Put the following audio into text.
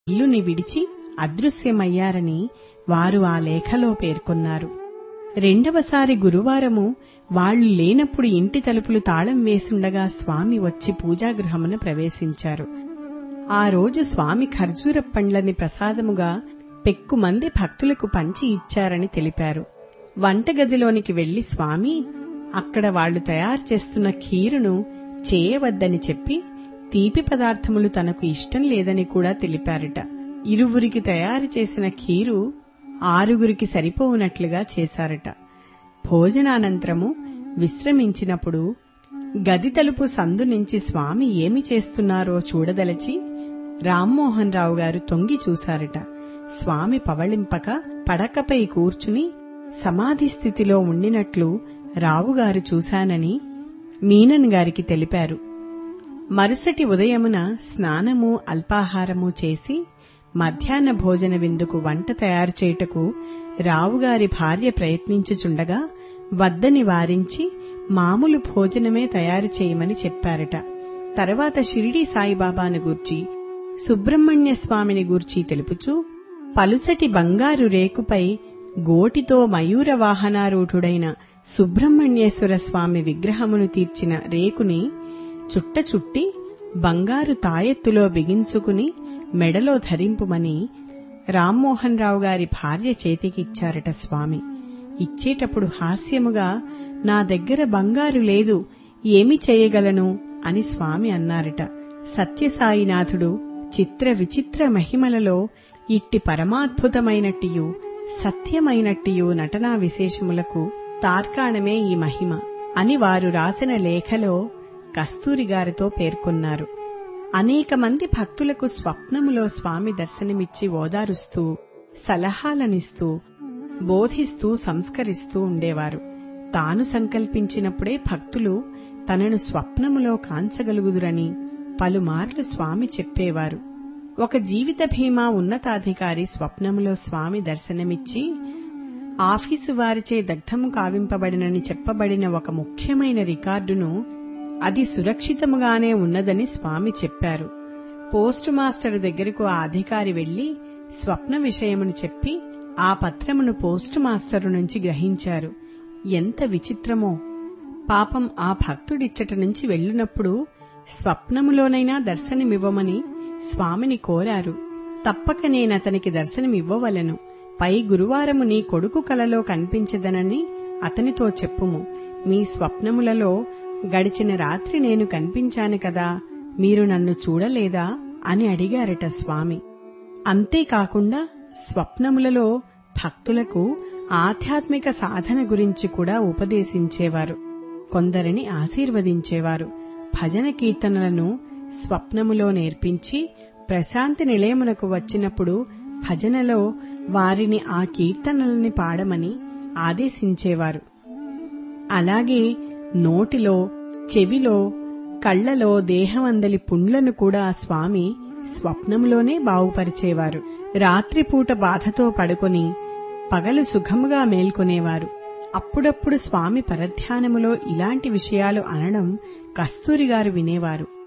ఇల్లుని విడిచి అదృశ్యమయ్యారని వారు ఆ లేఖలో పేర్కొన్నారు రెండవసారి గురువారము వాళ్లు లేనప్పుడు ఇంటి తలుపులు తాళం వేసుండగా స్వామి వచ్చి పూజాగృహమున ప్రవేశించారు ఆ రోజు స్వామి ఖర్జూర పండ్లని ప్రసాదముగా పెక్కుమంది భక్తులకు పంచి ఇచ్చారని తెలిపారు వంటగదిలోనికి వెళ్లి స్వామి అక్కడ వాళ్లు తయారు చేస్తున్న ఖీరును చేయవద్దని చెప్పి తీపి పదార్థములు తనకు ఇష్టం లేదని కూడా తెలిపారట ఇరువురికి తయారు చేసిన ఖీరు ఆరుగురికి సరిపోవునట్లుగా చేశారట భోజనానంతరము విశ్రమించినప్పుడు గది తలుపు సందు నుంచి స్వామి ఏమి చేస్తున్నారో చూడదలచి రామ్మోహన్ రావు గారు తొంగి చూశారట స్వామి పవళింపక పడకపై కూర్చుని సమాధి స్థితిలో ఉండినట్లు రావుగారు చూశానని మీనన్ గారికి తెలిపారు మరుసటి ఉదయమున స్నానము అల్పాహారము చేసి మధ్యాహ్న భోజన విందుకు వంట తయారు చేయుటకు రావుగారి భార్య ప్రయత్నించుచుండగా వద్దని వారించి మామూలు భోజనమే తయారు చేయమని చెప్పారట తర్వాత షిరిడీ సాయిబాబాను గూర్చి సుబ్రహ్మణ్య స్వామిని గూర్చి తెలుపుచూ పలుసటి బంగారు రేకుపై గోటితో మయూర వాహనారూఢుడైన సుబ్రహ్మణ్యేశ్వర స్వామి విగ్రహమును తీర్చిన రేకుని చుట్ట చుట్టి బంగారు తాయెత్తులో బిగించుకుని మెడలో ధరింపుమని రామ్మోహన్ రావు గారి భార్య చేతికిచ్చారట స్వామి ఇచ్చేటప్పుడు హాస్యముగా నా దగ్గర బంగారు లేదు ఏమి చేయగలను అని స్వామి అన్నారట సత్యసాయినాథుడు చిత్ర విచిత్ర మహిమలలో ఇట్టి పరమాద్భుతమైనట్టియు సత్యమైనట్టియు నటనా విశేషములకు తార్కాణమే ఈ మహిమ అని వారు రాసిన లేఖలో కస్తూరి గారితో పేర్కొన్నారు అనేక మంది భక్తులకు స్వప్నములో స్వామి దర్శనమిచ్చి ఓదారుస్తూ సలహాలనిస్తూ బోధిస్తూ సంస్కరిస్తూ ఉండేవారు తాను సంకల్పించినప్పుడే భక్తులు తనను స్వప్నములో కాంచగలుగుదురని పలుమార్లు స్వామి చెప్పేవారు ఒక జీవిత భీమా ఉన్నతాధికారి స్వప్నములో స్వామి దర్శనమిచ్చి ఆఫీసు వారిచే దగ్ధము కావింపబడినని చెప్పబడిన ఒక ముఖ్యమైన రికార్డును అది సురక్షితముగానే ఉన్నదని స్వామి చెప్పారు పోస్టు మాస్టరు దగ్గరకు ఆ అధికారి వెళ్లి స్వప్న విషయమును చెప్పి ఆ పత్రమును పోస్టు మాస్టరు నుంచి గ్రహించారు ఎంత విచిత్రమో పాపం ఆ భక్తుడిచ్చట నుంచి వెళ్ళినప్పుడు స్వప్నములోనైనా దర్శనమివ్వమని స్వామిని కోరారు తప్పక నేనతనికి దర్శనమివ్వవలను పై గురువారము నీ కొడుకు కలలో కనిపించదనని అతనితో చెప్పుము మీ స్వప్నములలో గడిచిన రాత్రి నేను కనిపించాను కదా మీరు నన్ను చూడలేదా అని అడిగారట స్వామి అంతేకాకుండా స్వప్నములలో భక్తులకు ఆధ్యాత్మిక సాధన గురించి కూడా ఉపదేశించేవారు కొందరిని ఆశీర్వదించేవారు భజన కీర్తనలను స్వప్నములో నేర్పించి ప్రశాంతి నిలయమునకు వచ్చినప్పుడు భజనలో వారిని ఆ కీర్తనలని పాడమని ఆదేశించేవారు అలాగే నోటిలో చెవిలో కళ్లలో దేహమందలి పుండ్లను కూడా స్వామి స్వప్నంలోనే బాగుపరిచేవారు రాత్రిపూట బాధతో పడుకొని పగలు సుఖముగా మేల్కొనేవారు అప్పుడప్పుడు స్వామి పరధ్యానములో ఇలాంటి విషయాలు అనడం కస్తూరిగారు వినేవారు